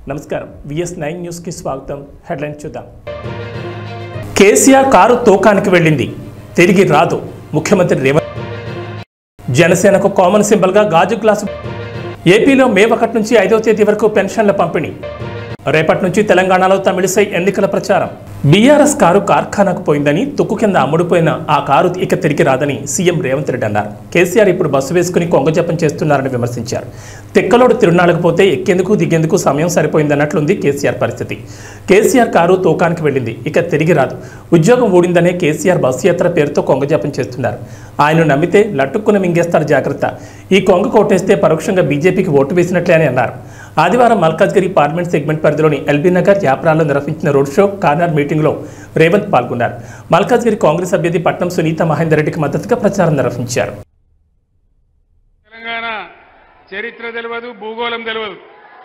నమస్కారం VS nine న్యూస్కి స్వాగతం హెడ్లైన్ చూద్దాం కేసీఆర్ కారు తూకానికి వెళ్ళింది తిరిగి రాదు ముఖ్యమంత్రి రేవంత్ జనసేనకు కామన్ సింబల్గా గాజు గ్లాసు ఏపీలో మే ఒకటి నుంచి ఐదవ తేదీ వరకు పెన్షన్ల పంపిణీ రేపటి నుంచి తెలంగాణలో తమిళిసై ఎన్నికల ప్రచారం బీఆర్ఎస్ కారు కార్ఖానాకు పోయిందని తుక్కు కింద అమ్ముడుపోయిన ఆ కారు ఇక తిరిగి రాదని సీఎం రేవంత్ రెడ్డి అన్నారు కేసీఆర్ ఇప్పుడు బస్సు వేసుకుని కొంగజపం చేస్తున్నారని విమర్శించారు తిక్కలోడు తిరునాళ్ళకు పోతే ఎక్కేందుకు దిగేందుకు సమయం సరిపోయిందన్నట్లుంది కేసీఆర్ పరిస్థితి కేసీఆర్ కారు తూకానికి వెళ్ళింది ఇక తిరిగి రాదు ఉద్యోగం ఊడిందనే కేసీఆర్ బస్సు యాత్ర పేరుతో కొంగజపం చేస్తున్నారు ఆయన నమ్మితే లట్టుక్కున మింగేస్తారు జాగ్రత్త ఈ కొంగ కొట్టేస్తే పరోక్షంగా బీజేపీకి ఓటు వేసినట్లే అని అన్నారు ఆదివారం మల్కాజ్గిరి పార్లమెంట్ సెగ్మెంట్ పరిధిలోని ఎల్బీ నగర్ యాప్రాలో నిర్వహించిన రోడ్ షో కార్నర్ మీటింగ్లో రేవంత్ పాల్గొన్నారు మల్కాజ్గిరి కాంగ్రెస్ అభ్యర్థి పట్నం సునీత మహేందర్ రెడ్డికి మద్దతుగా ప్రచారం నిర్వహించారు తెలంగాణ చరిత్ర తెలియదు భూగోళం తెలియదు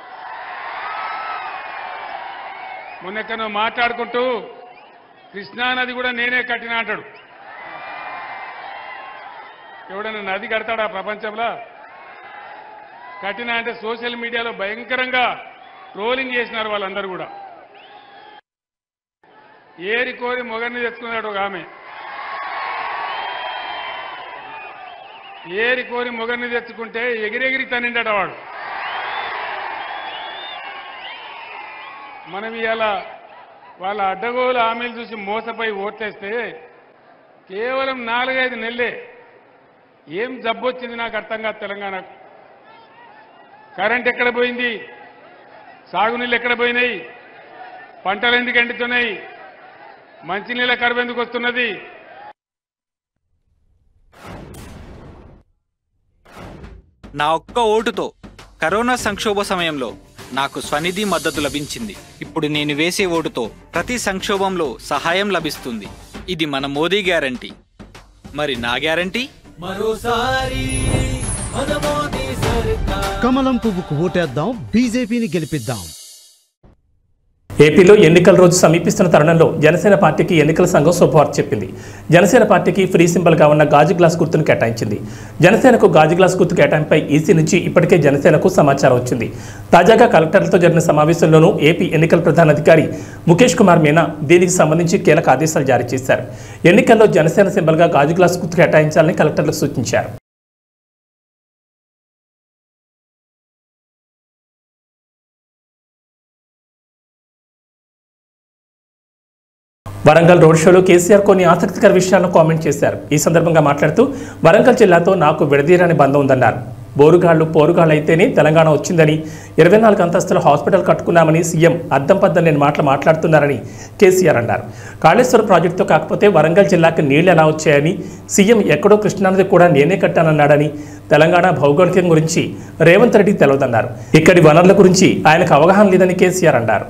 మొన్నెక్కనో మాట్లాడుకుంటూ కృష్ణానది కూడా నేనే కట్టిన అంటాడు ఎవడన్నా నది కడతాడా ప్రపంచంలో కట్టిన అంటే సోషల్ మీడియాలో భయంకరంగా ట్రోలింగ్ చేసినారు వాళ్ళందరూ కూడా ఏరి కోరి మొగర్ని తెచ్చుకున్నాడు ఒక ఆమె ఏరి కోరి మొగర్ని తెచ్చుకుంటే ఎగిరెగిరి తనిండట వాడు మనం ఇవాళ వాళ్ళ అడ్డగోలు హామీలు చూసి మోసపోయి ఓట్లేస్తే కేవలం నాలుగైదు నెలలే ఏం జబ్బు వచ్చింది నాకు అర్థం కాదు తెలంగాణకు కరెంట్ ఎక్కడ పోయింది సాగునీళ్ళు ఎక్కడ పోయినాయి పంటలు ఎందుకు ఎండుతున్నాయి మంచినీళ్ళ కరువు ఎందుకు వస్తున్నది నా ఒక్క ఓటుతో కరోనా సంక్షోభ సమయంలో నాకు స్వనిధి మద్దతు లభించింది ఇప్పుడు నేను వేసే ఓటుతో ప్రతి సంక్షోభంలో సహాయం లభిస్తుంది ఇది మన మోదీ గ్యారంటీ మరి నా గ్యారంటీ మరోసారి మన మోదీ సర్కార్ కమలం పువ్వుకు ఓటేద్దాం బీజేపీని గెలిపిద్దాం ఏపీలో ఎన్నికల రోజు సమీపిస్తున్న తరుణంలో జనసేన పార్టీకి ఎన్నికల సంఘం శుభవార్త చెప్పింది జనసేన పార్టీకి ఫ్రీ సింబల్గా ఉన్న గాజు గ్లాస్ గుర్తును కేటాయించింది జనసేనకు గాజు గ్లాస్ గుర్తు కేటాయింపై ఈసీ నుంచి ఇప్పటికే జనసేనకు సమాచారం వచ్చింది తాజాగా కలెక్టర్లతో జరిగిన సమావేశంలోనూ ఏపీ ఎన్నికల ప్రధాన అధికారి ముఖేష్ కుమార్ మీనా దీనికి సంబంధించి కీలక ఆదేశాలు జారీ చేశారు ఎన్నికల్లో జనసేన సింబల్గా గాజు గ్లాస్ గుర్తు కేటాయించాలని కలెక్టర్లకు సూచించారు వరంగల్ రోడ్ షోలో కేసీఆర్ కొన్ని ఆసక్తికర విషయాలను కామెంట్ చేశారు ఈ సందర్భంగా మాట్లాడుతూ వరంగల్ జిల్లాతో నాకు విడదీరని బంధం ఉందన్నారు బోరుగాళ్లు పోరుగాళ్ళు అయితేనే తెలంగాణ వచ్చిందని ఇరవై నాలుగు అంతస్తుల హాస్పిటల్ కట్టుకున్నామని సీఎం అద్దం పద్దం నేను మాటలు మాట్లాడుతున్నారని కేసీఆర్ అన్నారు కాళేశ్వరం ప్రాజెక్టుతో కాకపోతే వరంగల్ జిల్లాకు నీళ్లు ఎలా వచ్చాయని సీఎం ఎక్కడో కృష్ణానది కూడా నేనే కట్టానన్నాడని తెలంగాణ భౌగోళికం గురించి రేవంత్ రెడ్డి తెలవదన్నారు ఇక్కడి వనరుల గురించి ఆయనకు అవగాహన లేదని కేసీఆర్ అన్నారు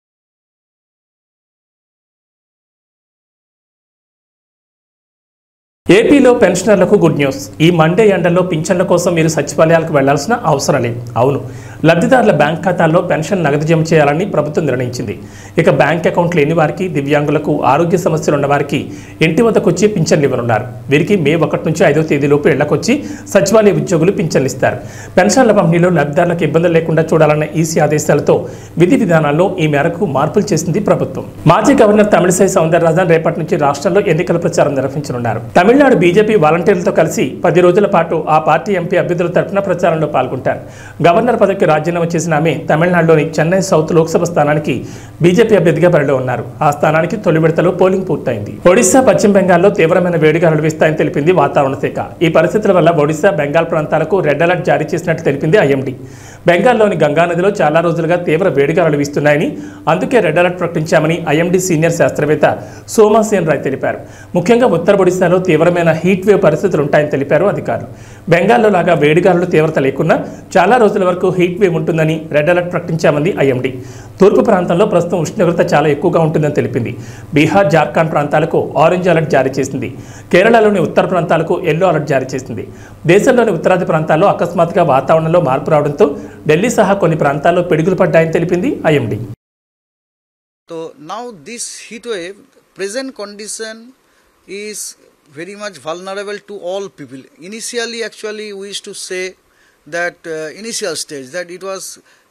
ఏపీలో పెన్షనర్లకు గుడ్ న్యూస్ ఈ మండే ఎండల్లో పింఛన్ల కోసం మీరు సచివాలయాలకు వెళ్లాల్సిన అవసరం లేదు అవును లబ్ధిదారుల బ్యాంక్ ఖాతాల్లో పెన్షన్ నగదు జమ చేయాలని ప్రభుత్వం నిర్ణయించింది ఇక బ్యాంక్ అకౌంట్ లేని వారికి దివ్యాంగులకు ఆరోగ్య సమస్యలు ఉన్న వారికి ఇంటి వద్దకు వచ్చి పింఛన్లు ఇవ్వనున్నారు వీరికి మే ఒకటి నుంచి ఐదో తేదీలోపు ఇళ్లకొచ్చి సచివాలయ ఉద్యోగులు పింఛన్లు ఇస్తారు పెన్షన్ల పంపిణీలో లబ్ధిదారులకు ఇబ్బందులు లేకుండా చూడాలన్న ఈసీ ఆదేశాలతో విధి విధానాల్లో ఈ మేరకు మార్పులు చేసింది ప్రభుత్వం మాజీ గవర్నర్ తమిళిసై సౌందరరాజన్ రేపటి నుంచి రాష్ట్రంలో ఎన్నికల ప్రచారం నిర్వహించనున్నారు తమిళనాడు బీజేపీ వాలంటీర్లతో కలిసి పది రోజుల పాటు ఆ పార్టీ ఎంపీ అభ్యర్థుల తరఫున ప్రచారంలో పాల్గొంటారు గవర్నర్ పదవికి రాజీనామా చేసిన ఆమె తమిళనాడులోని చెన్నై సౌత్ లోక్సభ స్థానానికి బీజేపీ అభ్యర్థిగా బరిలో ఉన్నారు ఆ స్థానానికి తొలి విడతలో పోలింగ్ పూర్తయింది ఒడిశా పశ్చిమ బెంగాల్లో తీవ్రమైన వేడిగాలులు వీస్తాయని తెలిపింది వాతావరణ శాఖ ఈ పరిస్థితుల వల్ల ఒడిశా బెంగాల్ ప్రాంతాలకు రెడ్ అలర్ట్ జారీ చేసినట్టు తెలిపింది ఐఎండీ బెంగాల్లోని గంగానదిలో చాలా రోజులుగా తీవ్ర వేడిగాలులు వీస్తున్నాయని అందుకే రెడ్ అలర్ట్ ప్రకటించామని ఐఎండీ సీనియర్ శాస్త్రవేత్త సోమాసేన్ రాయ్ తెలిపారు ముఖ్యంగా ఉత్తర ఒడిశాలో తీవ్రమైన హీట్ వేవ్ పరిస్థితులు ఉంటాయని తెలిపారు అధికారులు బెంగాల్లో లాగా వేడిగాలులు తీవ్రత లేకున్నా చాలా రోజుల వరకు హీట్ వేవ్ ఉంటుందని రెడ్ అలర్ట్ ప్రకటించామంది ఐఎండీ తూర్పు ప్రాంతంలో ప్రస్తుతం ఉష్ణోగ్రత చాలా ఎక్కువగా ఉంటుందని తెలిపింది బీహార్ జార్ఖండ్ ప్రాంతాలకు ఆరెంజ్ అలర్ట్ జారీ చేసింది కేరళలోని ఉత్తర ప్రాంతాలకు ఎల్లో అలర్ట్ జారీ చేసింది దేశంలోని ఉత్తరాది ప్రాంతాల్లో అకస్మాత్తుగా వాతావరణంలో మార్పు రావడంతో ఢిల్లీ సహా కొన్ని ప్రాంతాల్లో పిడుగులు పడ్డాయని తెలిపింది IMD So now this heat wave, present condition is very much vulnerable to all people. Initially, actually, we used to say that uh, initial stage that it was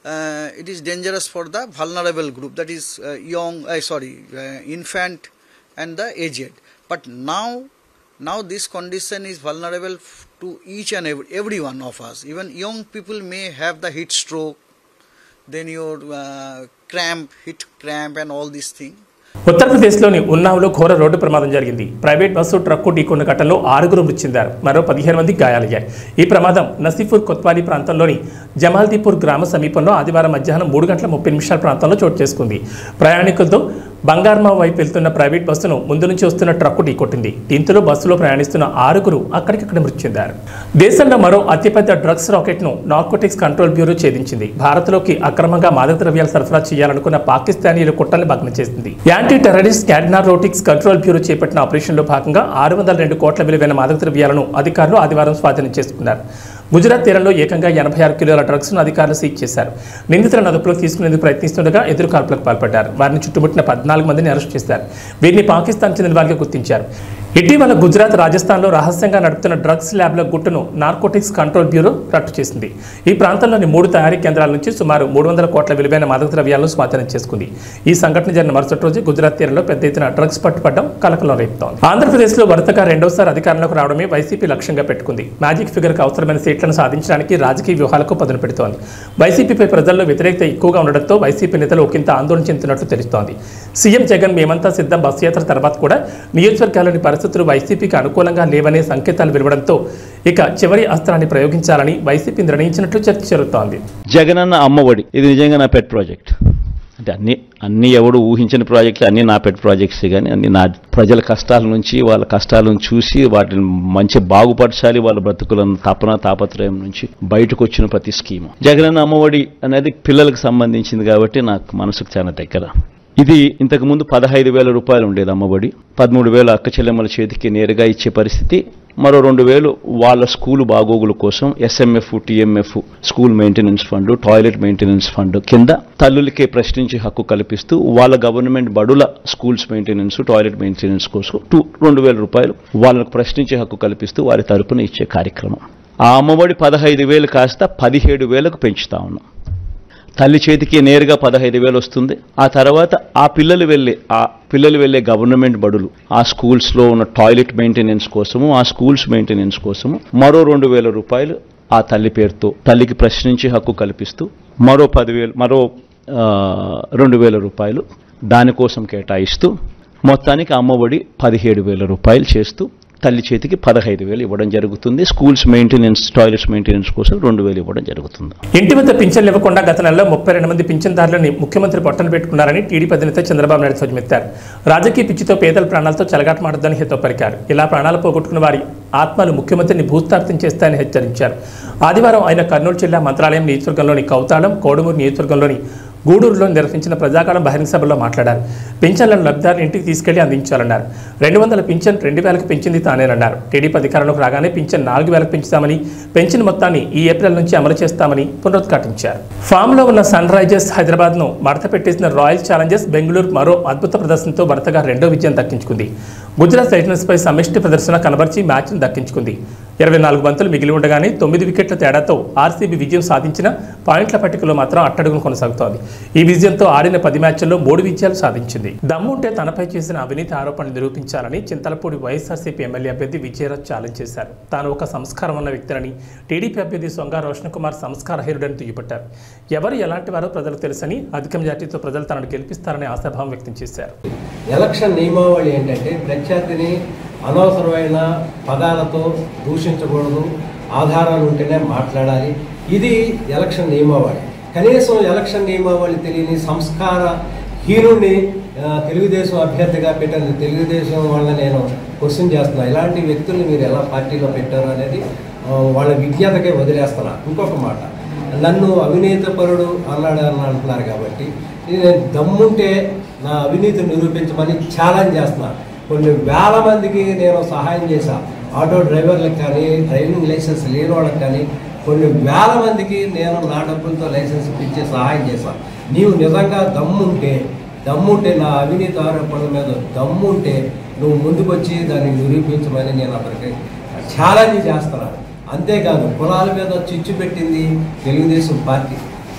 uh, it is dangerous for the vulnerable group that is uh, young uh, sorry uh, infant and the aged but now now this condition is vulnerable f- to each and every, every one of us even young people may have the heat stroke then your uh, cramp heat cramp and all these things ఉత్తరప్రదేశ్లోని ఉన్నావ్లో ఘోర road ప్రమాదం జరిగింది private bus truck ఢీకొన్న ఘటనలో ఆరుగురు మృతి చెందారు మరో పదిహేను మంది గాయాలయ్యాయి ఈ ప్రమాదం నసీపూర్ కొత్వాలీ ప్రాంతంలోని జమాల్దీపూర్ గ్రామ సమీపంలో ఆదివారం మధ్యాహ్నం మూడు గంటల ముప్పై నిమిషాల ప్రాంతంలో చోటు చేసుకుంది ప్రయాణికులతో బంగార్మా వైపు వెళ్తున్న ప్రైవేట్ బస్సును ముందు నుంచి వస్తున్న ట్రక్కు ఢీకొట్టింది దీంతో బస్సులో ప్రయాణిస్తున్న ఆరుగురు అక్కడికక్కడ మృతి చెందారు దేశంలో మరో అతిపెద్ద డ్రగ్స్ రాకెట్ను నార్కోటిక్స్ కంట్రోల్ బ్యూరో ఛేదించింది భారత్లోకి అక్రమంగా మాదక ద్రవ్యాలు సరఫరా చేయాలనుకున్న పాకిస్తానీయుల కుట్రల్ని భగ్నం చేసింది యాంటీ టెర్రరిస్ట్ క్యాడ్నారోటిక్స్ కంట్రోల్ బ్యూరో చేపట్టిన ఆపరేషన్లో భాగంగా ఆరు వందల రెండు కోట్ల విలువైన మాదక ద్రవ్యాలను అధికారులు ఆదివారం స్వాధీనం చేసుకున్నారు గుజరాత్ తీరంలో ఏకంగా ఎనభై ఆరు కిలోల డ్రగ్స్ను అధికారులు సీజ్ చేశారు నిందితులను అదుపులోకి తీసుకునేందుకు ప్రయత్నిస్తుండగా ఎదురు కాల్పులకు పాల్పడ్డారు వారిని చుట్టుముట్టిన పద్నాలుగు మందిని అరెస్ట్ చేశారు వీరిని పాకిస్తాన్ చెందిన వారిగా గుర్తించారు ఇటీవల గుజరాత్ రాజస్థాన్లో రహస్యంగా నడుపుతున్న డ్రగ్స్ ల్యాబ్ల గుట్టును నార్కోటిక్స్ కంట్రోల్ బ్యూరో రట్టు చేసింది ఈ ప్రాంతంలోని మూడు తయారీ కేంద్రాల నుంచి సుమారు మూడు వందల కోట్ల విలువైన మాదక ద్రవ్యాలను స్వాధీనం చేసుకుంది ఈ సంఘటన జరిగిన మరుసటి రోజు గుజరాత్ తీరంలో పెద్ద ఎత్తున డ్రగ్స్ పట్టుపడడం కలకలం రేపుతోంది ఆంధ్రప్రదేశ్లో వరుసగా రెండోసారి అధికారంలోకి రావడమే వైసీపీ లక్ష్యంగా పెట్టుకుంది మ్యాజిక్ ఫిగర్కి అవసరమైన సీట్లను సాధించడానికి రాజకీయ వ్యూహాలకు పదును పెడుతోంది వైసీపీపై ప్రజల్లో వ్యతిరేకత ఎక్కువగా ఉండడంతో వైసీపీ నేతలు ఒకంత ఆందోళన చెందుతున్నట్లు తెలుస్తోంది సీఎం జగన్ మేమంతా సిద్ధం బస్సు యాత్ర తర్వాత కూడా నియోజకవర్గాల్లోని పరిస్థితులు వైసీపీకి అనుకూలంగా లేవనే సంకేతాలు వెలువడంతో ఇక చివరి అస్త్రాన్ని ప్రయోగించాలని వైసీపీ నిర్ణయించినట్లు చర్చ జరుగుతోంది జగనన్న అమ్మఒడి ఇది నిజంగా నా పెట్ ప్రాజెక్ట్ అంటే అన్ని అన్ని ఎవడు ఊహించిన ప్రాజెక్టులు అన్ని నా పెట్ ప్రాజెక్ట్స్ కానీ అన్ని నా ప్రజల కష్టాల నుంచి వాళ్ళ కష్టాలను చూసి వాటిని మంచి బాగుపరచాలి వాళ్ళ బ్రతుకులను తపన తాపత్రయం నుంచి బయటకు వచ్చిన ప్రతి స్కీము జగనన్న అమ్మఒడి అనేది పిల్లలకు సంబంధించింది కాబట్టి నాకు మనసుకు చాలా దగ్గర ఇది ఇంతకు ముందు పదహైదు వేల రూపాయలు ఉండేది అమ్మఒడి పదమూడు వేల అక్క చెల్లెమ్మల చేతికి నేరుగా ఇచ్చే పరిస్థితి మరో రెండు వేలు వాళ్ళ స్కూల్ బాగోగుల కోసం SMF TMF school maintenance fund toilet maintenance fund కింద తల్లులకే ప్రశ్నించే హక్కు కల్పిస్తూ వాళ్ళ గవర్నమెంట్ బడుల స్కూల్స్ మెయింటెనెన్స్ టాయిలెట్ మెయింటెనెన్స్ కోసం టూ రెండు వేల రూపాయలు వాళ్ళకు ప్రశ్నించే హక్కు కల్పిస్తూ వారి తరపున ఇచ్చే కార్యక్రమం ఆ అమ్మఒడి పదహైదు వేలు కాస్త పదిహేడు వేలకు పెంచుతా ఉన్నాం తల్లి చేతికి నేరుగా పదహైదు వేలు వస్తుంది ఆ తర్వాత ఆ పిల్లలు వెళ్ళే ఆ పిల్లలు వెళ్ళే గవర్నమెంట్ బడులు ఆ స్కూల్స్లో ఉన్న టాయిలెట్ మెయింటెనెన్స్ కోసము ఆ స్కూల్స్ మెయింటెనెన్స్ కోసము మరో రెండు వేల రూపాయలు ఆ తల్లి పేరుతో తల్లికి ప్రశ్నించే హక్కు కల్పిస్తూ మరో పదివేలు మరో ఆ, రెండు వేల రూపాయలు దానికోసం కేటాయిస్తూ మొత్తానికి అమ్మఒడి పదిహేడు వేల రూపాయలు చేస్తూ తల్లి చేతికి పదహైదు వేలు ఇవ్వడం జరుగుతుంది స్కూల్స్ మెయింటెనెన్స్ టాయిలెట్స్ మెయింటెనెన్స్ కోసం రెండు వేలు ఇవ్వడం జరుగుతుంది ఇంటి వద్ద పింఛన్లు ఇవ్వకుండా గత నెలలో ముప్పై రెండు మంది పింఛన్దారులని ముఖ్యమంత్రి పొట్టన పెట్టుకున్నారని టీడీపీ అధినేత చంద్రబాబు నాయుడు ధ్వజమెత్తారు రాజకీయ పిచ్చితో పేదల ప్రాణాలతో చెలగాటమాడొద్దని హితో పలికారు ఇలా ప్రాణాలు పోగొట్టుకున్న వారి ఆత్మలు ముఖ్యమంత్రిని భూస్థాపితం చేస్తాయని హెచ్చరించారు ఆదివారం ఆయన కర్నూలు జిల్లా మంత్రాలయం నియోజకవర్గంలోని కౌతాళం కోడుమూరు నియోజకవర్గంలోని గూడూరులో నిర్వహించిన ప్రజాకాలం బహిరంగ సభలో మాట్లాడారు పింఛన్లను లబ్ధిదారులు ఇంటికి తీసుకెళ్లి అందించాలన్నారు రెండు వందల పింఛన్ రెండు వేలకు పెంచింది తానేనన్నారు టీడీపీ అధికారంలోకి రాగానే పింఛన్ నాలుగు వేలకు పెంచుతామని పెంచిన మొత్తాన్ని ఈ ఏప్రిల్ నుంచి అమలు చేస్తామని పునరుద్ఘాటించారు ఫామ్లో ఉన్న సన్ రైజర్స్ హైదరాబాద్ను మడత పెట్టేసిన రాయల్ ఛాలెంజర్స్ బెంగళూరు మరో అద్భుత ప్రదర్శనతో వరుసగా రెండో విజయం దక్కించుకుంది గుజరాత్ టైటన్స్పై సమిష్టి ప్రదర్శన కనబర్చి మ్యాచ్ను దక్కించుకుంది ఇరవై నాలుగు బంతులు మిగిలి ఉండగానే తొమ్మిది వికెట్ల తేడాతో ఆర్సీబీ విజయం సాధించిన పాయింట్ల పట్టికలో మాత్రం అట్టడుగును కొనసాగుతోంది ఈ విజయంతో ఆడిన పది మ్యాచ్ల్లో మూడు విజయాలు సాధించింది దమ్ముంటే తనపై చేసిన అవినీతి ఆరోపణలు నిరూపించాలని చింతలపూడి వైఎస్ఆర్సీపీ ఎమ్మెల్యే అభ్యర్థి విజయరాజ్ ఛాలెంజ్ చేశారు తాను ఒక సంస్కారం ఉన్న వ్యక్తిని టీడీపీ అభ్యర్థి సొంగ రోషన్ కుమార్ సంస్కారహీనుడని దుయ్యబట్టారు ఎవరు ఎలాంటి వారో ప్రజలకు తెలుసని అధిక మెజార్టీతో ప్రజలు తనను గెలిపిస్తారని ఆశాభావం వ్యక్తం చేశారు ఎలక్షన్ నియమావళి ఏంటంటే ప్రత్యర్థిని అనవసరమైన పదాలతో దూషించకూడదు ఆధారాలు ఉంటేనే మాట్లాడాలి ఇది ఎలక్షన్ నియమావళి కనీసం ఎలక్షన్ నియమావళి తెలియని సంస్కార హీనుడిని ఆ, తెలుగుదేశం అభ్యర్థిగా పెట్టిన తెలుగుదేశం వాళ్ళని నేను క్వశ్చన్ చేస్తున్నా ఇలాంటి వ్యక్తుల్ని మీరు ఎలా పార్టీలో పెట్టారు అనేది ఆ, వాళ్ళ విజ్ఞతకే వదిలేస్తున్నా ఇంకొక మాట నన్ను అవినీతిపరుడు అన్నాడు అని అంటున్నారు కాబట్టి ఇది నేను దమ్ముంటే నా అవినీతిని నిరూపించమని ఛాలెంజ్ చేస్తున్నా కొన్ని వేల మందికి నేను సహాయం చేశా ఆటో డ్రైవర్లకు కానీ డ్రైవింగ్ లైసెన్స్ లేని వాళ్ళకి కానీ కొన్ని వేల మందికి నేను నా డబ్బులతో లైసెన్స్ ఇప్పించే సహాయం చేశాను నీవు నిజంగా దమ్ముంటే దమ్ముంటే నా అవినీతి ఆరోపణల మీద దమ్ముంటే నువ్వు ముందుకొచ్చి దాన్ని నిరూపించమని నేను అతనికి ఛాలెంజ్ చేస్తున్నాను అంతేకాదు కులాల మీద చిచ్చు పెట్టింది తెలుగుదేశం పార్టీ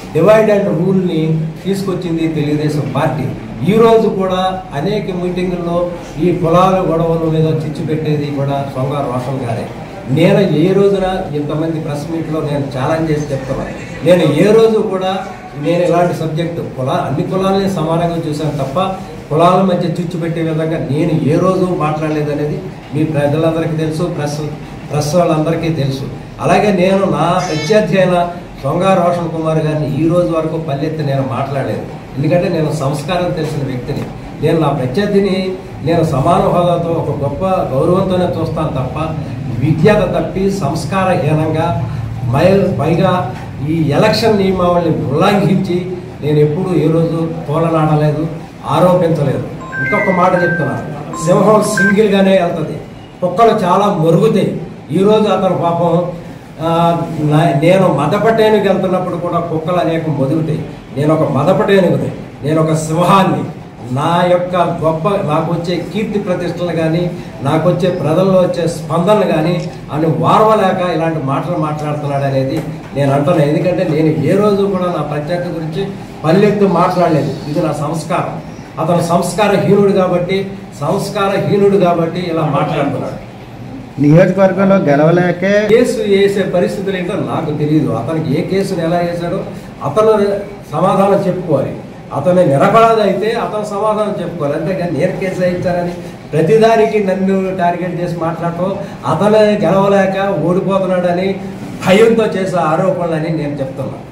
డివైడ్ అండ్ రూల్ని తీసుకొచ్చింది తెలుగుదేశం పార్టీ ఈ రోజు కూడా అనేక మీటింగుల్లో ఈ కులాల గొడవల మీద చిచ్చు పెట్టేది కూడా సొంగ రోషన్ గారే నేను ఏ రోజున ఇంతమంది ప్రెస్ మీట్లో నేను ఛాలెంజ్ చేసి చెప్తున్నాను నేను ఏ రోజు కూడా నేను ఇలాంటి సబ్జెక్టు కుల అన్ని కులాలని సమానంగా చూశాను తప్ప కులాల మధ్య చిచ్చు పెట్టే విధంగా నేను ఏ రోజు మాట్లాడలేదనేది మీ ప్రజలందరికీ తెలుసు ప్రెస్ ప్రెస్ వాళ్ళందరికీ తెలుసు అలాగే నేను నా ప్రత్యర్థి అయిన సొంగ రోషన్ కుమార్ గారిని ఈ రోజు వరకు పల్లెత్తి నేను మాట్లాడలేదు ఎందుకంటే నేను సంస్కారం తెలిసిన వ్యక్తిని నేను నా ప్రత్యర్థిని నేను సమాన హోదాతో ఒక గొప్ప గౌరవంతోనే చూస్తాను తప్ప విజ్ఞత తప్పి సంస్కారహీనంగా మై పైగా ఈ ఎలక్షన్ నియమావళిని ఉల్లంఘించి నేను ఎప్పుడూ ఏ రోజు తోలనాడలేదు ఆరోపించలేదు ఇంకొక మాట చెప్తున్నాను సింహం సింగిల్గానే వెళ్తుంది కుక్కలు చాలా మొరుగుతాయి ఈరోజు అతను పాపం ఆ, నా- నేను మదపటేనుగు వెళ్తున్నప్పుడు కూడా కుక్కలు అనేకం మొదుగుతాయి నేను ఒక మదపటేనుగుని నేను ఒక సింహాన్ని నా యొక్క గొప్ప నాకు వచ్చే కీర్తి ప్రతిష్టలు కానీ నాకు వచ్చే ప్రజల్లో వచ్చే స్పందనలు కానీ అని వారవలేక ఇలాంటి మాటలు మాట్లాడుతున్నాడు అనేది నేను అంటున్నాను ఎందుకంటే నేను ఏ రోజు కూడా నా ప్రత్యర్థి గురించి పల్లెత్తు మాట్లాడలేదు ఇది నా సంస్కారం అతను సంస్కారహీనుడు కాబట్టి సంస్కారహీనుడు కాబట్టి ఇలా మాట్లాడుతున్నాడు నియోజకవర్గంలో గెలవలేకే కేసు వేసే పరిస్థితులు ఏంటో నాకు తెలియదు అతనికి ఏ కేసును ఎలా వేశాడో అతను సమాధానం చెప్పుకోవాలి అతను నిరపరాధి అయితే అతను సమాధానం చెప్పుకోవాలి అంతేగాని నేను కేసు వేయించానని ప్రతిదానికి నన్ను టార్గెట్ చేసి మాట్లాడటం అతను గెలవలేక ఓడిపోతున్నాడని భయంతో చేసే ఆరోపణలని నేను చెప్తున్నా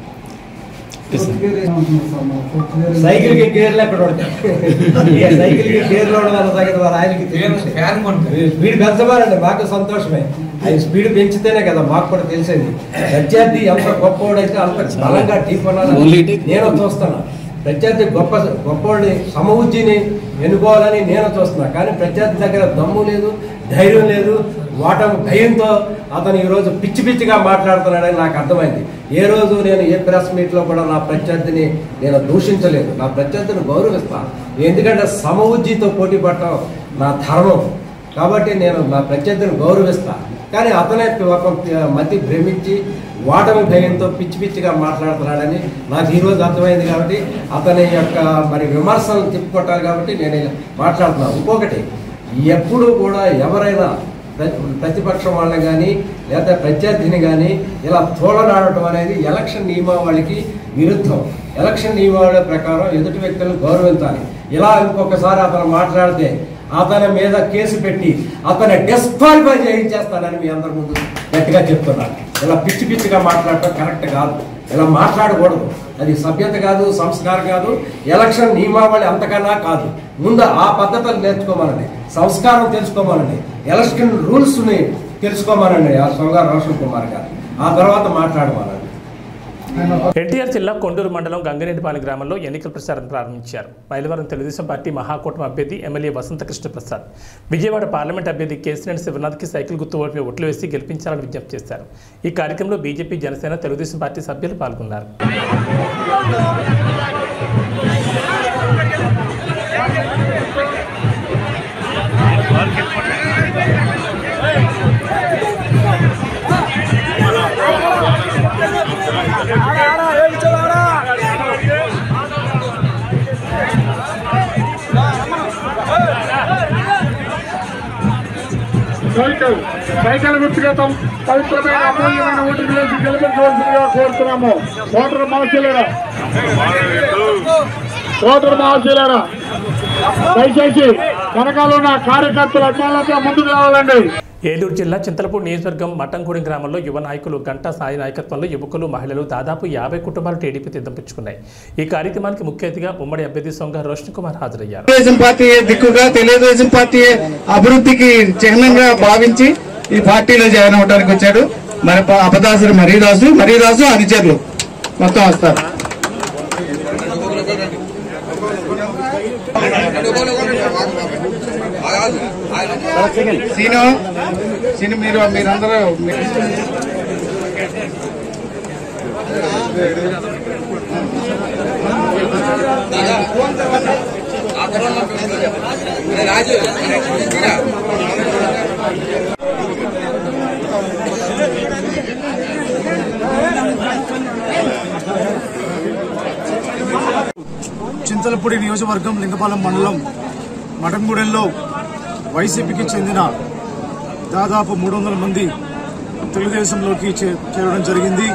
సైకిల్ కి గేర్లు ఎక్కడ ఉంటాయి ఇక సైకిల్ కి గేర్లు ఉండడం వల్ల సంగతి వాళ్ళ ఆయనకి తెలియదు. స్పీడ్ పెంచమానండి మాకు సంతోషమే ఆయన స్పీడ్ పెంచితేనే కదా మాకు కూడా తెలిసేది ప్రత్యర్థి ఎంత గొప్పవాడైతే అంత బలంగా ఢీ కొనాలని నేను చూస్తున్నా ప్రత్యర్థి గొప్ప గొప్పవాడిని సమవుజ్జిని ఎన్నుకోవాలని నేను చూస్తున్నా కానీ ప్రత్యర్థి దగ్గర దమ్ము లేదు ధైర్యం లేదు వాటమి భయంతో అతను ఈరోజు పిచ్చి పిచ్చిగా మాట్లాడుతున్నాడని నాకు అర్థమైంది ఏ రోజు నేను ఏ ప్రెస్ మీట్లో కూడా నా ప్రత్యర్థిని నేను దూషించలేదు నా ప్రత్యర్థిని గౌరవిస్తాను ఎందుకంటే సమవుజ్జితో పోటీ పడటం నా ధర్మం కాబట్టి నేను నా ప్రత్యర్థిని గౌరవిస్తా కానీ అతనే ఒక మతి భ్రమించి ఓటమి భయంతో పిచ్చి పిచ్చిగా మాట్లాడుతున్నాడని నాకు ఈరోజు అర్థమైంది కాబట్టి అతని యొక్క మరి విమర్శలు తిప్పుకొట్టాలి కాబట్టి నేను ఇలా మాట్లాడుతున్నాను ఇంకొకటి ఎప్పుడు కూడా ఎవరైనా ప్ర- ప్రతిపక్షం వాళ్ళని కానీ లేదా ప్రత్యర్థిని కానీ ఇలా తోలనాడటం అనేది ఎలక్షన్ నియమావళికి విరుద్ధం ఎలక్షన్ నియమావళి ప్రకారం ఎదుటి వ్యక్తులను గౌరవించాలి ఇలా ఇంకొకసారి అతను మాట్లాడితే అతని మీద కేసు పెట్టి అతని డిస్క్వాలిఫై చేయించేస్తానని మీ అందరి ముందు గట్టిగా చెప్తున్నాను ఇలా పిచ్చి పిచ్చిగా మాట్లాడటం కరెక్ట్ కాదు ఇలా మాట్లాడకూడదు అది సభ్యత కాదు సంస్కారం కాదు ఎలక్షన్ నియమావళి అంతకన్నా కాదు ముందు ఆ పద్ధతులు నేర్చుకోమనండి సంస్కారం తెలుసుకోమనండి ఎలక్షన్ రూల్స్ని తెలుసుకోమనండి ఆ సొంగ రోషన్ కుమార్ గారు ఆ తర్వాత మాట్లాడమనండి ఎన్టీఆర్ జిల్లా కొండూరు మండలం గంగరెడ్డిపాలెం గ్రామంలో ఎన్నికల ప్రచారం ప్రారంభించారు మైలవరం తెలుగుదేశం పార్టీ మహాకూటమి అభ్యర్థి ఎమ్మెల్యే వసంతకృష్ణ ప్రసాద్ విజయవాడ పార్లమెంట్ అభ్యర్థి కేసినేని శివనాథ్కి సైకిల్ గుర్తు ఓటుపై ఓట్లు వేసి గెలిపించాలని విజ్ఞప్తి చేశారు ఈ కార్యక్రమంలో బీజేపీ జనసేన తెలుగుదేశం పార్టీ సభ్యులు పాల్గొన్నారు సైకిల్ సైకిల్ గుర్తుగతం పవిత్రమైన అమూల్యమైన ఓటుకు వేసి గెలిపించవలసిందిగా కోరుతున్నాము ఓటర్ మహాశీలరా ఓటర్ మహాశీలరా దయచేసి వెనకాల ఉన్న కార్యకర్తలు అభిమానులతో ముందుకు రావాలండి ఏలూరు జిల్లా చింతలపూడి నియోజకవర్గం మట్టంగూడెం గ్రామంలో యువ నాయకులు గంటా సాయి నాయకత్వంలో యువకులు మహిళలు దాదాపు యాభై కుటుంబాలు టీడీపీ తీర్థంపుచ్చుకున్నాయి ఈ కార్యక్రమానికి ముఖ్య అతిథిగా ఉమ్మడి అభ్యర్థి సొంగ రోషన్ కుమార్ హాజరయ్యారు తెలుగుదేశం పార్టీ దిక్కుగా తెలుగుదేశం పార్టీ అభివృద్ధికి చిహ్నంగా భావించి ఈ పార్టీలో జాయిన్ అవడానికి వచ్చాడు మరి ప- అపదాసుడు మరీదాసు మరీదాసు అనుచరులు మొత్తం వస్తారు సీను సీను మీరు మీరందరూ మీ- చింతలపూడి నియోజకవర్గం లింగపాలెం మండలం మఠంగూడెంలో వైసీపీకి చెందిన దాదాపు మూడు వందల మంది తెలుగుదేశంలోకి చే- చేరడం జరిగింది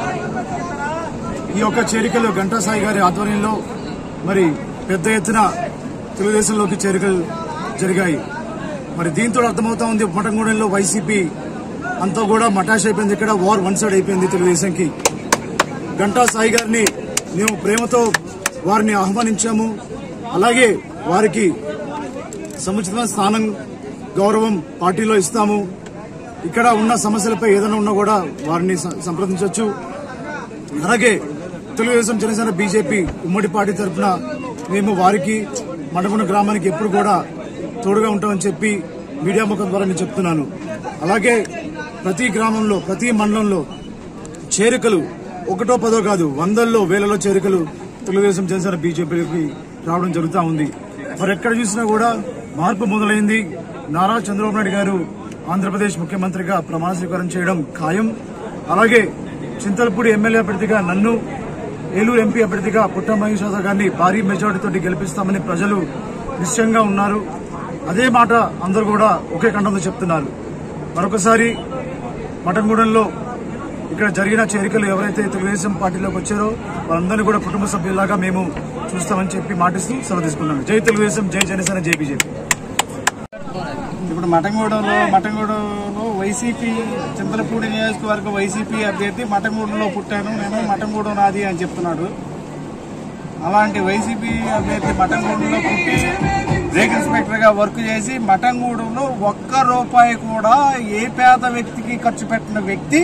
ఈ యొక్క చేరికలు ఘంటాసాయి గారి ఆధ్వర్యంలో మరి పెద్ద ఎత్తున తెలుగుదేశంలోకి చేరికలు జరిగాయి మరి దీంతో అర్థమవుతా ఉంది మఠంగూడెంలో వైసీపీ అంతా కూడా మటాష్ అయిపోయింది ఇక్కడ వార్ వన్ సైడ్ అయిపోయింది తెలుగుదేశంకి గంటా సాయి గారిని మేము ప్రేమతో వారిని ఆహ్వానించాము అలాగే వారికి సముచితమైన స్థానం గౌరవం పార్టీలో ఇస్తాము ఇక్కడ ఉన్న సమస్యలపై ఏదైనా ఉన్నా కూడా వారిని స- సంప్రదించవచ్చు అలాగే తెలుగుదేశం జనసేన బీజేపీ ఉమ్మడి పార్టీ తరఫున మేము వారికి మండపన గ్రామానికి ఎప్పుడు కూడా తోడుగా ఉంటామని చెప్పి మీడియా ముఖం ద్వారా నేను చెప్తున్నాను అలాగే ప్రతి గ్రామంలో ప్రతి మండలంలో చేరికలు ఒకటో పదో కాదు వందల్లో వేలలో చేరికలు తెలుగుదేశం జనసేన బీజేపీకి రావడం జరుగుతూ ఉంది మరి ఎక్కడ చూసినా కూడా మార్పు మొదలైంది నారా చంద్రబాబు నాయుడు గారు ఆంధ్రప్రదేశ్ ముఖ్యమంత్రిగా ప్రమాణ స్వీకారం చేయడం ఖాయం అలాగే చింతలపూడి ఎమ్మెల్యే అభ్యర్థిగా నన్ను ఏలూరు ఎంపీ అభ్యర్థిగా పుట్ట మహేష్ యాదవ్ గారిని భారీ మెజార్టీతో గెలిపిస్తామని ప్రజలు నిశ్చయంగా ఉన్నారు అదే మాట అందరూ కూడా ఒకే కంఠంతో చెప్తున్నారు మరొకసారి మఠంగూడెంలో ఇక్కడ జరిగిన చేరికలు ఎవరైతే తెలుగుదేశం పార్టీలోకి వచ్చారో వాళ్ళందరినీ కూడా కుటుంబ సభ్యులాగా మేము చూస్తామని చెప్పి మాటిస్తూ సెలవు తీసుకున్నాను జై తెలుగుదేశం జై జనసేన జై బీజేపీ ఇప్పుడు మటంగూడెంలో మటంగూడెంలో వైసీపీ చింతలపూడి నియోజకవర్గ వైసీపీ అభ్యర్థి మటంగూడెంలో పుట్టాను నేను మటంగూడెం నాది అని చెప్తున్నాడు అలాంటి వైసీపీ అభ్యర్థి మటంగూడెంలో పుట్టి బ్రేక్ ఇన్స్పెక్టర్ గా వర్క్ చేసి మటంగూడెంలో ఒక్క రూపాయి కూడా ఏ పేద వ్యక్తికి ఖర్చు పెట్టిన వ్యక్తి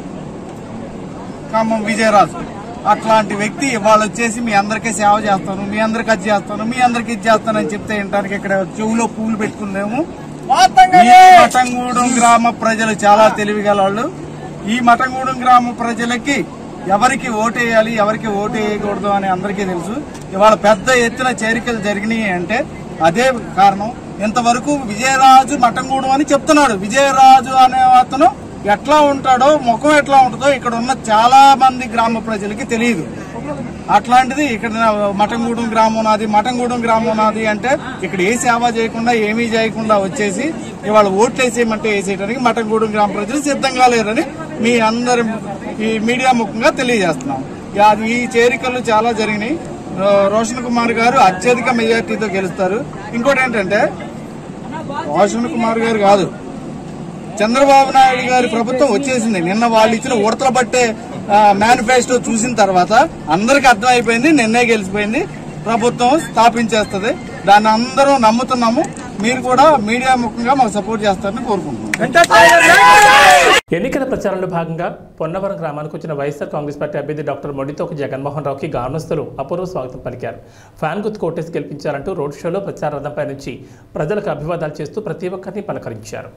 ఖమ్మం విజయరాజు అట్లాంటి వ్యక్తి ఇవాళ వచ్చేసి మీ అందరికీ సేవ చేస్తాను మీ అందరికి అది చేస్తాను మీ అందరికి ఇది చేస్తానని చెప్తే వినడానికి ఇక్కడ చెవులో పూలు పెట్టుకున్నాము ఈ మటంగూడెం గ్రామ ప్రజలు చాలా తెలివిగల వాళ్ళు ఈ మటంగూడెం గ్రామ ప్రజలకి ఎవరికి ఓటేయాలి ఎవరికి ఓటు వేయకూడదు అని అందరికీ తెలుసు ఇవాళ పెద్ద ఎత్తున చేరికలు జరిగినాయి అంటే అదే కారణం ఇంతవరకు విజయరాజు మటంగూడెం అని చెప్తున్నాడు విజయరాజు అనే అతను ఎట్లా ఉంటాడో ముఖం ఎట్లా ఉంటుందో ఇక్కడ ఉన్న చాలా మంది గ్రామ ప్రజలకి తెలియదు అట్లాంటిది ఇక్కడ నా మటంగూడెం గ్రామం నాది మటంగూడెం గ్రామం నాది అంటే ఇక్కడ ఏ సేవ చేయకుండా ఏమీ చేయకుండా వచ్చేసి ఇవాళ ఓట్లు వేసేయమంటే వేసేయడానికి మటంగూడెం గ్రామ ప్రజలు సిద్ధంగా లేరని మీ అందరి ఈ మీడియా ముఖంగా తెలియజేస్తున్నాం ఇక అది ఈ చేరికలు చాలా జరిగినాయి రో- రోషన్ కుమార్ గారు అత్యధిక మెజార్టీతో గెలుస్తారు ఇంకోటి ఏంటంటే రోషన్ కుమార్ గారు కాదు చంద్రబాబు నాయుడు గారి ప్రభుత్వం వచ్చేసింది నిన్న వాళ్ళు ఇచ్చిన ఉడతల పట్టే మేనిఫెస్టో చూసిన తర్వాత అందరికి అర్థమైపోయింది నిన్నే గెలిచిపోయింది ప్రభుత్వం స్థాపించేస్తుంది దాన్ని అందరూ నమ్ముతున్నాము మీరు కూడా మీడియా ముఖంగా మాకు సపోర్ట్ చేస్తారని కోరుకుంటున్నాం ఎన్నికల ప్రచారంలో భాగంగా పొన్నవరం గ్రామానికి వచ్చిన వైఎస్ఆర్ కాంగ్రెస్ పార్టీ అభ్యర్థి డాక్టర్ మొండితోక జగన్మోహన్ రావుకి గ్రామస్తులు అపూర్వ స్వాగతం పలికారు ఫ్యాన్ గుర్తు కోటేసి గెలిపించారంటూ రోడ్ షోలో ప్రచార రథంపై నుంచి ప్రజలకు అభివాదాలు చేస్తూ ప్రతి ఒక్కరిని పలకరించారు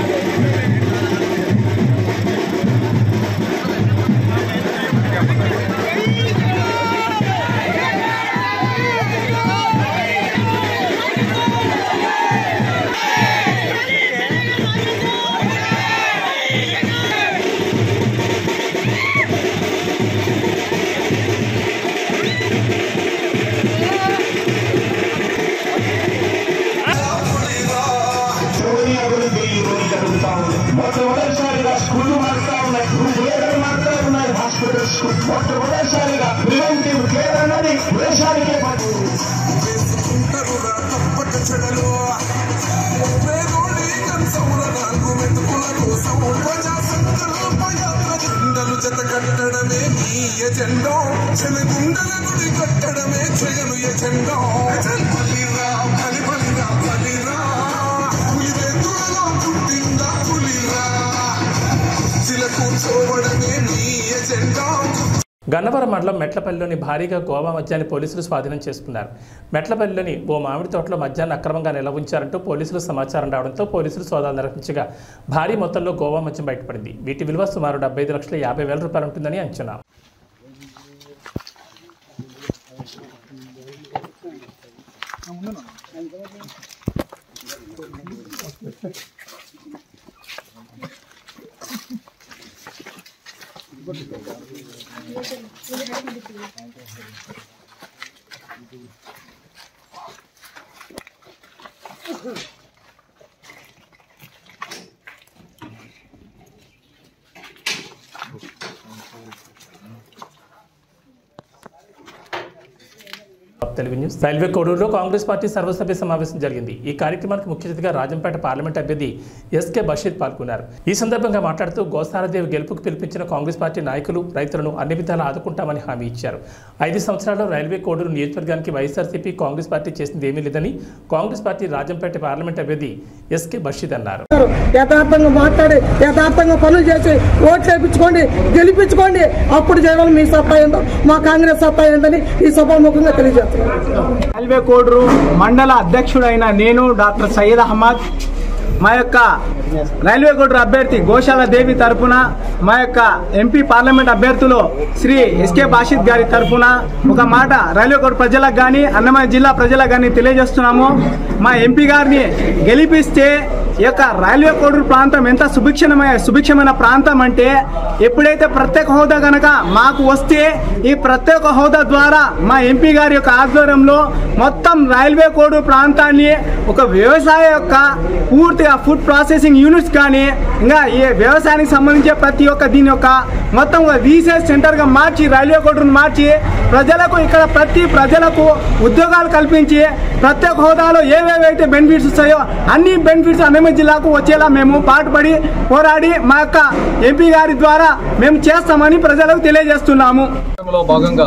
మొట్టమొదటిసారిగా స్కూళ్ళు మారుతా ఉన్నాయి లేఖలు మారుతా ఉన్నాయి హాస్పిటల్స్ మొట్టమొదటిసారిగా ప్రివెంటివ్ కేర్ అన్నది దేశానికే కట్టడమే నీ ఎజెండో చెలగుండల గుడి కట్టడమే చేయను ఎజెండో బలిరా బలి బలిరా బలిరా పులివెందులలో పుట్టిందా పులిరా శిల కూర్చోవడమే నీ ఎజెండా గన్నవరం మండలం మెట్లపల్లిలోని భారీగా గోవా మద్యాన్ని పోలీసులు స్వాధీనం చేసుకున్నారు మెట్లపల్లిలోని ఓ మామిడి తోటలో మద్యాన్ని అక్రమంగా నిల్వ ఉంచారంటూ పోలీసులు సమాచారం రావడంతో పోలీసులు సోదాలు నిర్వహించగా భారీ మొత్తంలో గోవా మద్యం బయటపడింది వీటి విలువ సుమారు డెబ్బై ఐదు లక్షల యాభై వేల రూపాయలు ఉంటుందని అంచనా తెలుగు న్యూస్ రైల్వే కోడూరులో కాంగ్రెస్ పార్టీ సర్వసభ్య సమావేశం జరిగింది ఈ కార్యక్రమానికి ముఖ్య అతిథిగా రాజంపేట పార్లమెంట్ అభ్యర్థి ఎస్కే బషీర్ పాల్గొన్నారు ఈ సందర్భంగా మాట్లాడుతూ గోసారదేవి గెలుపుకు పిలిపించిన కాంగ్రెస్ పార్టీ నాయకులు రైతులను అన్ని విధాలా ఆదుకుంటామని హామీ ఇచ్చారు ఐదు సంవత్సరాల్లో రైల్వే కోడూరు నియోజకవర్గానికి వైఎస్ఆర్సీపీ కాంగ్రెస్ పార్టీ చేసింది ఏమీ లేదని కాంగ్రెస్ పార్టీ రాజంపేట పార్లమెంట్ అభ్యర్థి ఎస్కే బషీర్ అన్నారు యథార్థంగా మాట్లాడి యథార్థంగా పనులు చేసి ఓట్లు వేయించుకోండి గెలిపించుకోండి అప్పుడు చేయడం మీ సత్తా ఏందో మా కాంగ్రెస్ సత్తా ఏందని ఈ సభాముఖంగా తెలియజేస్తున్నాను రైల్వే కోడూరు మండల అధ్యక్షుడైన నేను డాక్టర్ సయ్యద్ అహ్మద్ మా యొక్క రైల్వే కోడూరు అభ్యర్థి గోశాల దేవి తరపున మా యొక్క ఎంపీ పార్లమెంట్ అభ్యర్థులు శ్రీ ఎస్కే బాషిద్ గారి తరపున ఒక మాట రైల్వే కోడ్ ప్రజలకు కానీ అన్నమయ్య జిల్లా ప్రజలకు కానీ తెలియజేస్తున్నాము మా ఎంపీ గారిని గెలిపిస్తే ఈ యొక్క రైల్వే కోడూరు ప్రాంతం ఎంత సుభిక్షమైన సుభిక్షమైన ప్రాంతం అంటే ఎప్పుడైతే ప్రత్యేక హోదా గనక మాకు వస్తే ఈ ప్రత్యేక హోదా ద్వారా మా ఎంపీ గారి యొక్క ఆధ్వర్యంలో మొత్తం రైల్వే కోడూరు ప్రాంతాన్ని ఒక వ్యవసాయ యొక్క పూర్తిగా ఫుడ్ ప్రాసెసింగ్ యూనిట్స్ కానీ ఇంకా ఈ వ్యవసాయానికి సంబంధించి ప్రతి ఒక్క దీని యొక్క మొత్తం ఒక రీసెర్చ్ సెంటర్గా మార్చి రైల్వే కోడూరును మార్చి ప్రజలకు ఇక్కడ ప్రతి ప్రజలకు ఉద్యోగాలు కల్పించి ప్రత్యేక హోదాలో ఏవేవైతే బెనిఫిట్స్ వస్తాయో అన్ని బెనిఫిట్స్ అన్నమయ్య జిల్లాకు వచ్చేలా మేము పాటుపడి పోరాడి మా యొక్క ఎంపీ గారి ద్వారా మేము చేస్తామని ప్రజలకు తెలియజేస్తున్నాము లో భాగంగా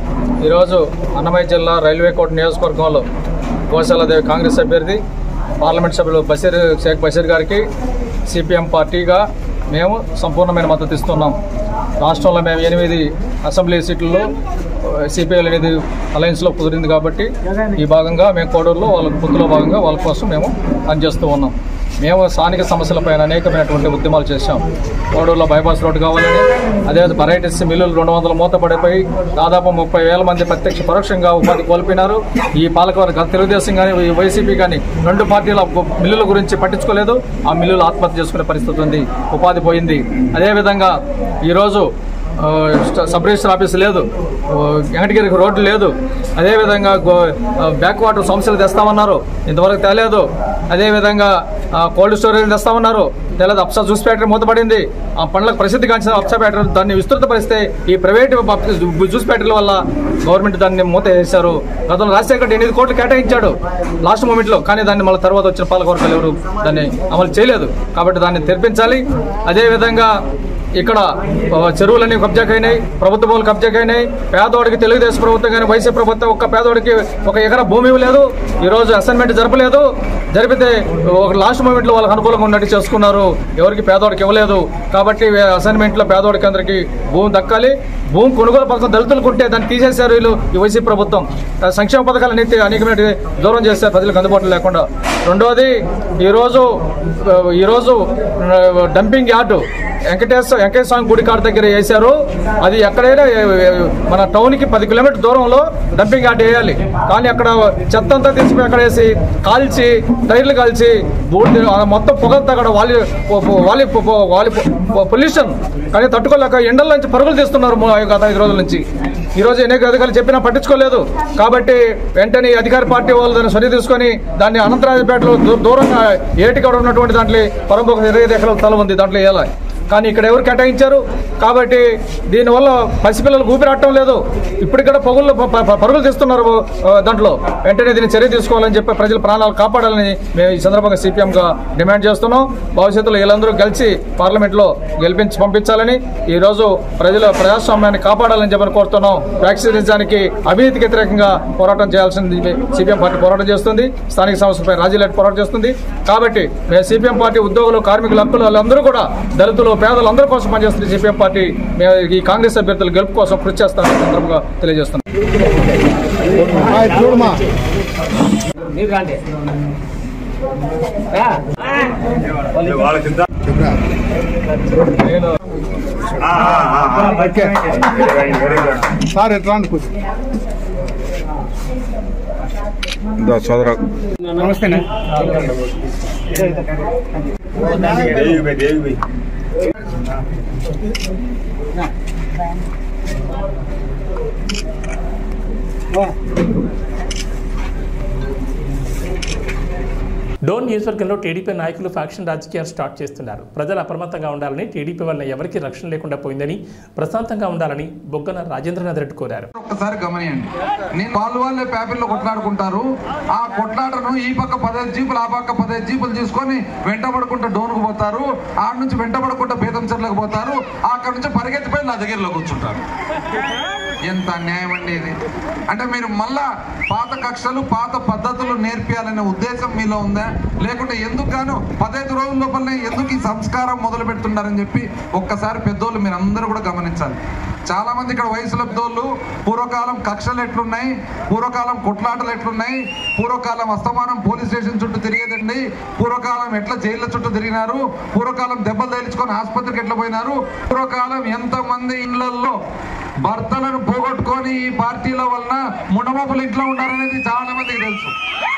ఈరోజు అన్నమయ్య జిల్లా రైల్వే కోట నియోజకవర్గంలో గోశాలదేవి కాంగ్రెస్ అభ్యర్థి పార్లమెంట్ సభ్యులు బషీర్ షేక్ బషీర్ గారికి సిపిఎం పార్టీగా మేము సంపూర్ణమైన మద్దతు ఇస్తున్నాం రాష్ట్రంలో మేము ఎనిమిది అసెంబ్లీ సీట్లలో సిపిఐలు అనేది అలయన్స్లో కుదిరింది కాబట్టి ఈ భాగంగా మేము కోడూరులో వాళ్ళ పొత్తులో భాగంగా వాళ్ళ కోసం మేము పనిచేస్తూ ఉన్నాం మేము స్థానిక సమస్యలపైన అనేకమైనటువంటి ఉద్యమాలు చేశాం కోడూరులో బైపాస్ రోడ్డు కావాలని అదే వెరైటీస్ మిల్లులు రెండు వందల మూత పడిపోయి దాదాపు ముప్పై వేల మంది ప్రత్యక్ష పరోక్షంగా ఉపాధి కోల్పోయినారు ఈ పాలకవర్గ తెలుగుదేశం కానీ ఈ వైసీపీ కానీ రెండు పార్టీల మిల్లుల గురించి పట్టించుకోలేదు ఆ మిల్లులు ఆత్మహత్య చేసుకునే పరిస్థితి ఉంది ఉపాధి పోయింది అదేవిధంగా ఈరోజు ఆ, సబ్ రిజిస్టర్ ఆఫీస్ లేదు ఆ, వెంకటగిరికి రోడ్డు లేదు అదేవిధంగా గో ఆ, బ్యాక్ వాటర్ సమస్యలు తెస్తామన్నారు ఇంతవరకు తేలేదు అదేవిధంగా ఆ, కోల్డ్ స్టోరేజ్ తెస్తామన్నారు తెలియదు అప్సా జ్యూస్ ఫ్యాక్టరీ మూతపడింది ఆ పండ్లకు ప్రసిద్ధి కాంచిన అప్సా ఫ్యాక్టరీ దాన్ని విస్తృతపరిస్తే ఈ ప్రైవేట్ జ్యూస్ ఫ్యాక్టరీల వల్ల గవర్నమెంట్ దాన్ని మూత వేశారు గతంలో రాజశేఖర్ రెడ్డి ఎనిమిది కోట్లు కేటాయించాడు లాస్ట్ మూమెంట్లో కానీ దాన్ని మళ్ళీ తర్వాత వచ్చిన పాలకవర్గాలు ఎవరు దాన్ని అమలు చేయలేదు కాబట్టి దాన్ని తెరిపించాలి అదేవిధంగా ఇక్కడ ఆ, చెరువులన్నీ కబ్జాకైనాయి ప్రభుత్వ భూములు కబ్జాకైనాయి పేదవాడికి తెలుగుదేశం ప్రభుత్వం కానీ వైసీపీ ప్రభుత్వం ఒక్క పేదవాడికి ఒక ఎకరా భూమి ఇవ్వలేదు ఈరోజు అసైన్మెంట్ జరపలేదు జరిపితే ఒక లాస్ట్ మూమెంట్లో వాళ్ళకి అనుకూలంగా ఉన్నట్టు చేసుకున్నారు ఎవరికి పేదవాడికి ఇవ్వలేదు కాబట్టి అసైన్మెంట్లో పేదవాడికి అందరికీ భూమి దక్కాలి భూమి కొనుగోలు పథకం దళితులకు ఉంటే దాన్ని తీసేశారు వీళ్ళు ఈ వైసీపీ ప్రభుత్వం ఆ సంక్షేమ పథకాలు అనేది అనేకమైన దూరం చేశారు ప్రజలకు అందుబాటులో లేకుండా రెండవది ఈరోజు ఆ, ఈరోజు ఆ, డంపింగ్ యార్డు వెంకటేశ్వర వెంకటేశ్వర స్వామి గుడి కాడ దగ్గర వేశారు అది ఎక్కడైనా ఏ, ఏ, మన టౌన్కి పది కిలోమీటర్ దూరంలో డంపింగ్ యార్డ్ వేయాలి కానీ అక్కడ చెత్త అంతా తీసుకుని అక్కడ వేసి కాల్చి టైర్లు కాల్చి బూడి ఆ మొత్తం పొగంతా అక్కడ వాలి పొ- పొ- వాలి పొ- పొ- వాలి పొల్యూషన్ కానీ తట్టుకోలేక ఎండల నుంచి పరుగులు తీస్తున్నారు మొ- గత ఐదు రోజుల నుంచి ఈ రోజు అనేక అధికారులు చెప్పినా పట్టించుకోలేదు కాబట్టి వెంటనే ఈ అధికార పార్టీ వాళ్ళు దాన్ని సరి తీసుకొని దాన్ని అనంతరాజపేటలో దూ- దూరంగా ఏటికడ ఉన్నటువంటి దాంట్లో పరంపొక ఇరవై ఐదు ఎకరాల స్థలం ఉంది దాంట్లో వేయాలి కానీ ఇక్కడ ఎవరు కేటాయించారు కాబట్టి దీనివల్ల పసిపిల్లలు ఊపిరాడటం లేదు ఇప్పటికడ పగుళ్ళు ప- ప- పరుగులు తీస్తున్నారు ఆ, దాంట్లో వెంటనే దీన్ని చర్య తీసుకోవాలని చెప్పి ప్రజల ప్రాణాలు కాపాడాలని మేము ఈ సందర్భంగా సిపిఎంగా డిమాండ్ చేస్తున్నాం భవిష్యత్తులో వీళ్ళందరూ గెలిచి పార్లమెంట్లో గెలిపించి పంపించాలని ఈ రోజు ప్రజల ప్రజాస్వామ్యాన్ని కాపాడాలని చెప్పని కోరుతున్నాం వ్యాక్సినేషన్కి అవినీతికి వ్యతిరేకంగా పోరాటం చేయాల్సింది సిపిఎం పార్టీ పోరాటం చేస్తుంది స్థానిక సంస్థలపై రాజీలెట్ పోరాటం చేస్తుంది కాబట్టి మేము సిపిఎం పార్టీ ఉద్యోగులు కార్మికులు హక్కులు వాళ్ళందరూ కూడా దళితులు పేదలు అందరి కోసం పనిచేస్తుంది సిపిఎం పార్టీ మేము ఈ కాంగ్రెస్ అభ్యర్థుల గెలుపు కోసం కృషి చేస్తామని సందర్భంగా తెలియజేస్తున్నాం చూడమా సార్ ఎట్లా అనుకుంది సోదర నమస్తే డోన్ నియోజకవర్గంలో టీడీపీ నాయకులు ఫ్యాక్షన్ రాజకీయాలు స్టార్ట్ చేస్తున్నారు ప్రజలు అప్రమత్తంగా ఉండాలని టీడీపీ వల్ల ఎవరికీ రక్షణ లేకుండా పోయిందని ప్రశాంతంగా ఉండాలని బొగ్గన రాజేంద్రనాథ్ రెడ్డి కోరారు ఒక్కసారి గమనియండి నేను వాళ్ళు వాళ్ళే పేపర్లో కొట్లాడుకుంటారు ఆ కొట్లాటను ఈ పక్క పదహైదు జీపులు ఆ పక్క పదహైదు జీపులు తీసుకొని వెంటబడుకుంటూ డోన్కు పోతారు ఆడ నుంచి వెంటబడుకుంటూ బేతం చెట్లకు పోతారు అక్కడ నుంచి పరిగెత్తిపోయి నా దగ్గరలో కూర్చుంటారు ఎంత అన్యాయం అండి ఇది అంటే మీరు మళ్ళా పాత కక్షలు పాత పద్ధతులు నేర్పియాలనే ఉద్దేశం మీలో ఉందా లేకుంటే ఎందుకు గాను పదహైదు రోజుల లోపలనే ఎందుకు ఈ సంస్కారం మొదలు పెడుతున్నారని చెప్పి ఒక్కసారి పెద్దోళ్ళు మీరు అందరూ కూడా గమనించాలి చాలా మంది ఇక్కడ వయసులో పెద్దోళ్ళు పూర్వకాలం కక్షలు ఎట్లున్నాయి పూర్వకాలం కొట్లాటలు ఎట్లున్నాయి పూర్వకాలం అస్తమానం పోలీస్ స్టేషన్ చుట్టూ తిరిగేదండి పూర్వకాలం ఎట్లా జైళ్ళ చుట్టూ తిరిగినారు పూర్వకాలం దెబ్బలు తేల్చుకొని ఆసుపత్రికి ఎట్లా పోయినారు పూర్వకాలం ఎంతమంది ఇళ్లల్లో భర్తలను పోగొట్టుకొని ఈ పార్టీల వలన మునమపులు ఇంట్లో ఉన్నారనేది చాలా మందికి తెలుసు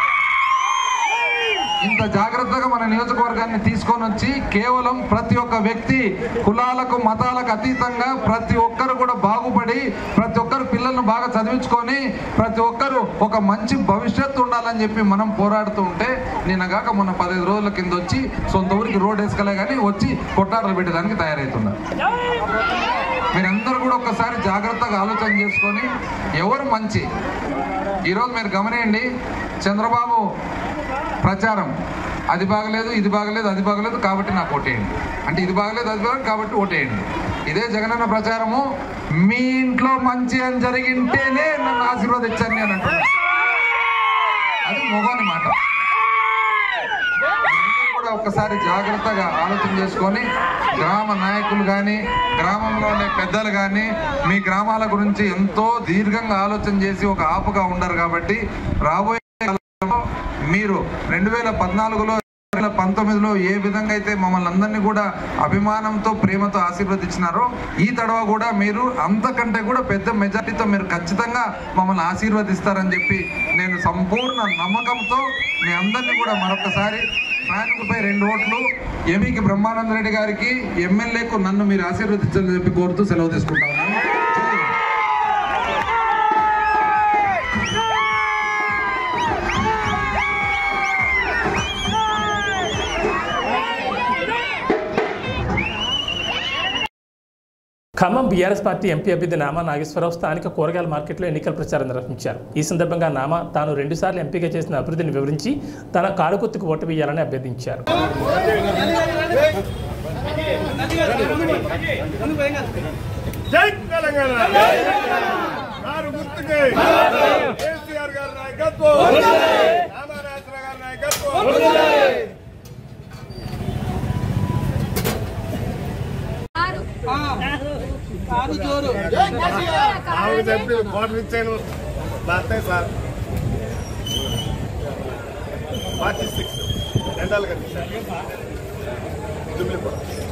ఇంత జాగ్రత్తగా మన నియోజకవర్గాన్ని తీసుకొని వచ్చి కేవలం ప్రతి ఒక్క వ్యక్తి కులాలకు మతాలకు అతీతంగా ప్రతి ఒక్కరు కూడా బాగుపడి ప్రతి ఒక్కరు పిల్లలను బాగా చదివించుకొని ప్రతి ఒక్కరు ఒక మంచి భవిష్యత్తు ఉండాలని చెప్పి మనం పోరాడుతూ ఉంటే నిన్నగాక మొన్న పదహైదు రోజుల కింద వచ్చి సొంత ఊరికి రోడ్ వేసుకలే కానీ వచ్చి కొట్టాటలు పెట్టడానికి తయారవుతున్నారు మీరందరూ కూడా ఒక్కసారి జాగ్రత్తగా ఆలోచన చేసుకొని ఎవరు మంచి ఈరోజు మీరు గమనియండి చంద్రబాబు ప్రచారం అది బాగలేదు ఇది బాగలేదు అది బాగలేదు కాబట్టి నాకు ఓటేయండి అంటే ఇది బాగలేదు అది బాగలేదు కాబట్టి ఓటేయండి ఇదే జగనన్న ప్రచారము మీ ఇంట్లో మంచి అని జరిగింటేనే నన్ను ఆశీర్వదించాను నేను అంటున్నాను అది మొగోని మాట అందరూ కూడా ఒక్కసారి జాగ్రత్తగా ఆలోచన చేసుకొని గ్రామ నాయకులు కానీ గ్రామంలో ఉండే పెద్దలు కానీ మీ గ్రామాల గురించి ఎంతో దీర్ఘంగా ఆలోచన చేసి ఒక ఆపుగా ఉండరు కాబట్టి రాబోయే కాలంలో మీరు రెండు వేల పద్నాలుగులో రెండు వేల పంతొమ్మిదిలో ఏ విధంగా అయితే మమ్మల్ని అందరినీ కూడా అభిమానంతో ప్రేమతో ఆశీర్వదించినారో ఈ తడవ కూడా మీరు అంతకంటే కూడా పెద్ద మెజారిటీతో మీరు ఖచ్చితంగా మమ్మల్ని ఆశీర్వదిస్తారని చెప్పి నేను సంపూర్ణ నమ్మకంతో మీ అందరినీ కూడా మరొకసారి ఫ్యాన్కుపై రెండు ఓట్లు ఎంపీకి బ్రహ్మానంద రెడ్డి గారికి ఎమ్మెల్యేకు నన్ను మీరు ఆశీర్వదించాలని చెప్పి కోరుతూ సెలవు తీసుకుంటా ఉన్నాను ఖమ్మం బీఆర్ఎస్ పార్టీ ఎంపీ అభ్యర్థి నామా నాగేశ్వరరావు స్థానిక కూరగాయల మార్కెట్లో ఎన్నికల ప్రచారం నిర్వహించారు ఈ సందర్భంగా నామా తాను రెండుసార్లు ఎంపీగా చేసిన అభివృద్ధిని వివరించి తన కారుకొత్తుకు ఓటు వేయాలని అభ్యర్థించారు జై తెలంగాణ కారు గుర్తుకే కేసీఆర్ గారి నాయకత్వం రామారాజు గారి నాయకత్వం ఆమెకు చెప్పి వాటర్ ఇచ్చాను బాగుతాయి సార్ ఫార్టీ సిక్స్ రెండాలు కనిపిస్తాయి జుమ్మిలిపూర్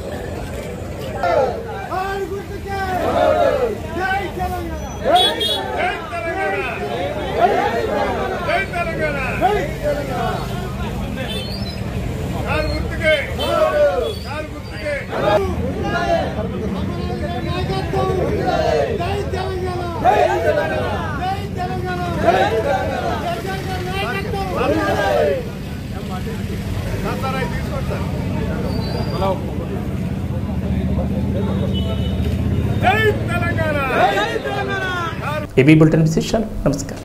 కారు గుర్తుకే కారు గుర్తుకే జై తెలంగాణ ఏబీ బులెటిన్ విశేషాలు నమస్కారం